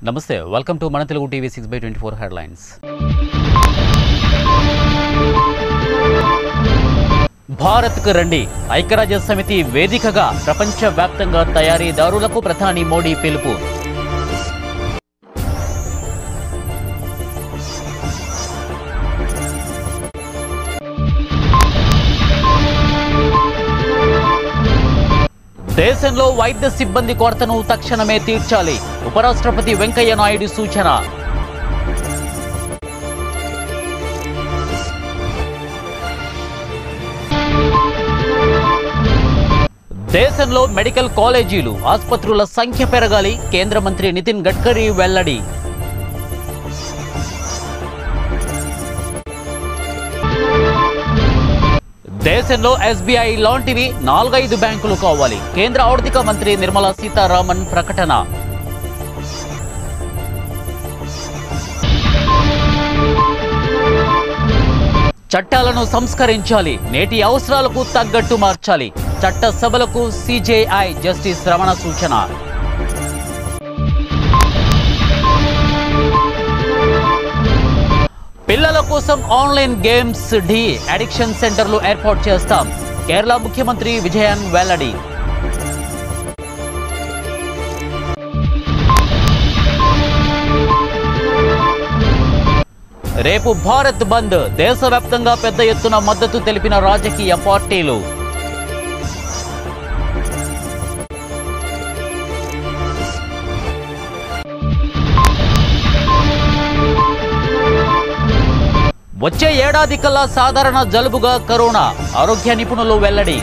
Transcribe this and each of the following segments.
నమస్తే welcome to మన Telugu TV six by twenty four headlines భారత్కు రండి ఐక్యరాజ్య సమితి వేదికగా ప్రపంచవ్యాప్తంగా తయారీదారులకు ప్రధాని మోడీ పిలుపు దేశంలో వైద్య సిబ్బంది కొరతను తక్షణమే తీర్చాలి ఉపరాష్ట్రపతి వెంకయ్య నాయుడు సూచన దేశంలో మెడికల్ కాలేజీలు ఆసుపత్రుల సంఖ్య పెరగాలి కేంద్ర మంత్రి నితిన్ గడ్కరీ వెల్లడి దేశంలో ఎస్బీఐ లాంటివి నాలుగైదు బ్యాంకులు కావాలి కేంద్ర ఆర్థిక మంత్రి నిర్మలా సీతారామన్ ప్రకటన చట్టాలను సంస్కరించాలి నేటి అవసరాలకు తగ్గట్టు మార్చాలి చట్ట సభలకు సిజేఐ జస్టిస్ రమణ సూచన పిల్లల కోసం ఆన్లైన్ గేమ్స్ డి అడిక్షన్ సెంటర్లు ఏర్పాటు చేస్తాం కేరళ ముఖ్యమంత్రి విజయన్ వెల్లడి రేపు భారత్ బంద్ దేశవ్యాప్తంగా పెద్ద ఎత్తున మద్దతు తెలిపిన రాజకీయ పార్టీలు వచ్చే ఏడాది కల్లా సాధారణ జలుబుగా కరోనా ఆరోగ్య నిపుణులు వెల్లడి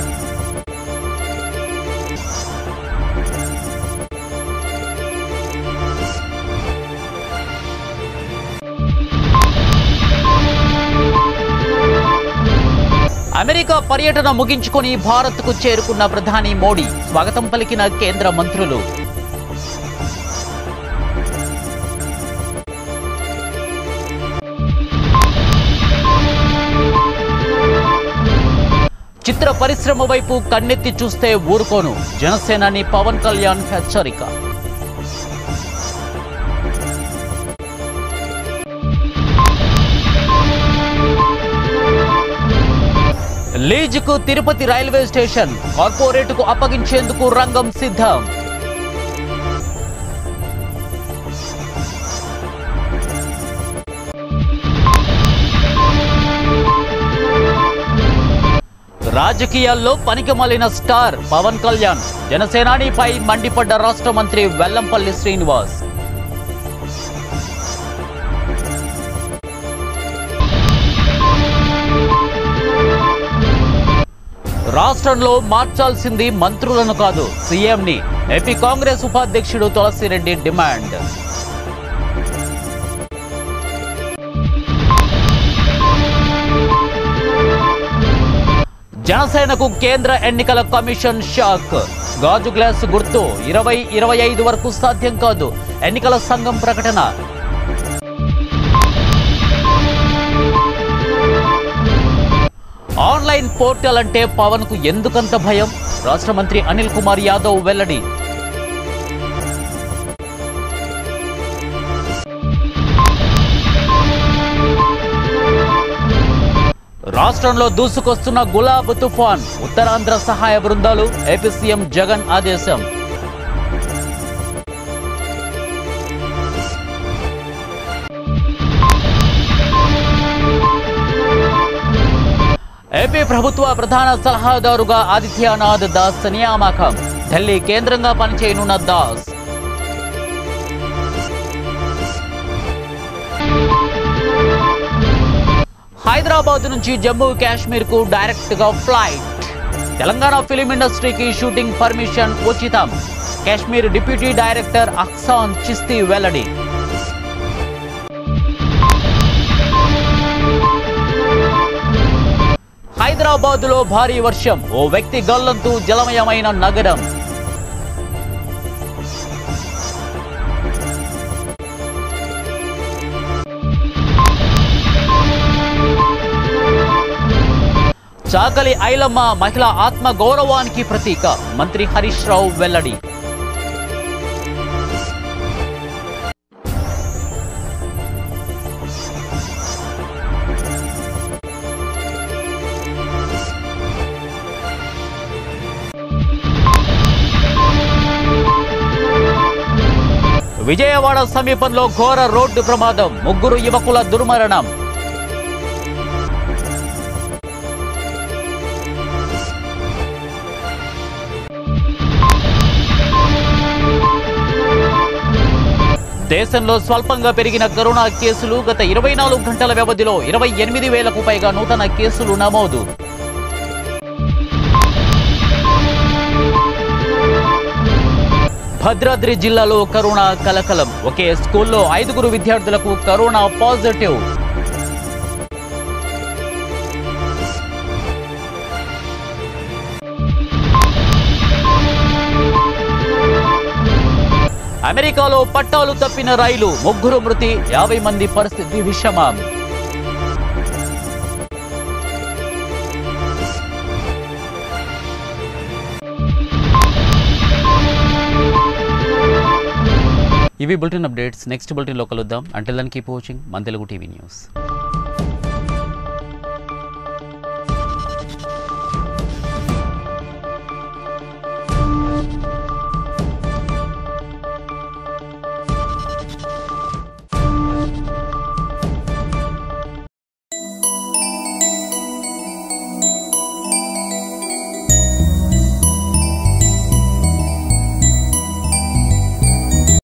అమెరికా పర్యటన ముగించుకొని భారత్కు చేరుకున్న ప్రధాని మోడీ స్వాగతం పలికిన కేంద్ర మంత్రులు చిత్ర పరిశ్రమ వైపు కన్నెత్తి చూస్తే ఊరుకోను జనసేనాని పవన్ కళ్యాణ్ హెచ్చరిక లీజుకు తిరుపతి రైల్వే స్టేషన్ కార్పొరేటుకు అప్పగించేందుకు రంగం సిద్ధం రాజకీయాల్లో పనికిమాలిన స్టార్ పవన్ కళ్యాణ్ జనసేనానిపై మండిపడ్డ రాష్ట్ర మంత్రి వెల్లంపల్లి శ్రీనివాస్ రాష్ట్రంలో మార్చాల్సింది మంత్రులను కాదు సీఎంని ఏపీ కాంగ్రెస్ ఉపాధ్యక్షుడు తులసిరెడ్డి డిమాండ్ జనసేనకు కేంద్ర ఎన్నికల కమిషన్ షాక్ గాజు గ్లాస్ గుర్తు ఇరవై ఇరవై ఐదు వరకు సాధ్యం కాదు ఎన్నికల సంఘం ప్రకటన ఆన్లైన్ పోర్టల్ అంటే పవన్ కు ఎందుకంత భయం రాష్ట్ర మంత్రి అనిల్ కుమార్ యాదవ్ వెల్లడి రాష్ట్రంలో దూసుకొస్తున్న గులాబ్ తుఫాన్ ఉత్తరాంధ్ర సహాయ బృందాలు ఏపీ సీఎం జగన్ ఆదేశం ఏపీ ప్రభుత్వ ప్రధాన సలహాదారుగా ఆదిత్యనాథ్ దాస్ నియామకం ఢిల్లీ కేంద్రంగా పనిచేయనున్న దాస్ హైదరాబాద్ నుంచి జమ్మూ కాశ్మీర్ కు డైరెక్ట్ గా ఫ్లైట్ తెలంగాణ ఫిలిం ఇండస్ట్రీకి షూటింగ్ పర్మిషన్ ఉచితం కాశ్మీర్ డిప్యూటీ డైరెక్టర్ అక్సాన్ చిస్తీ వెల్లడి హైదరాబాద్ లో భారీ వర్షం ఓ వ్యక్తి గల్లంతు జలమయమైన నగరం చాకలి ఐలమ్మ మహిళా ఆత్మ గౌరవానికి ప్రతీక మంత్రి హరీష్ రావు వెల్లడి విజయవాడ సమీపంలో ఘోర రోడ్డు ప్రమాదం ముగ్గురు యువకుల దుర్మరణం దేశంలో స్వల్పంగా పెరిగిన కరోనా కేసులు గత ఇరవై నాలుగు గంటల వ్యవధిలో ఇరవై ఎనిమిది వేలకు పైగా నూతన కేసులు నమోదు భద్రాద్రి జిల్లాలో కరోనా కలకలం ఒకే స్కూల్లో ఐదుగురు విద్యార్థులకు కరోనా పాజిటివ్ అమెరికాలో పట్టాలు తప్పిన రైలు ముగ్గురు మృతి యాభై మంది పరిస్థితి విషమం ఇవి బులెటిన్ అప్డేట్స్ నెక్స్ట్ బులెటిన్లో కలుద్దాం అంటిల్ దన్ కీప్ వాచింగ్ మన తెలుగు టీవీ న్యూస్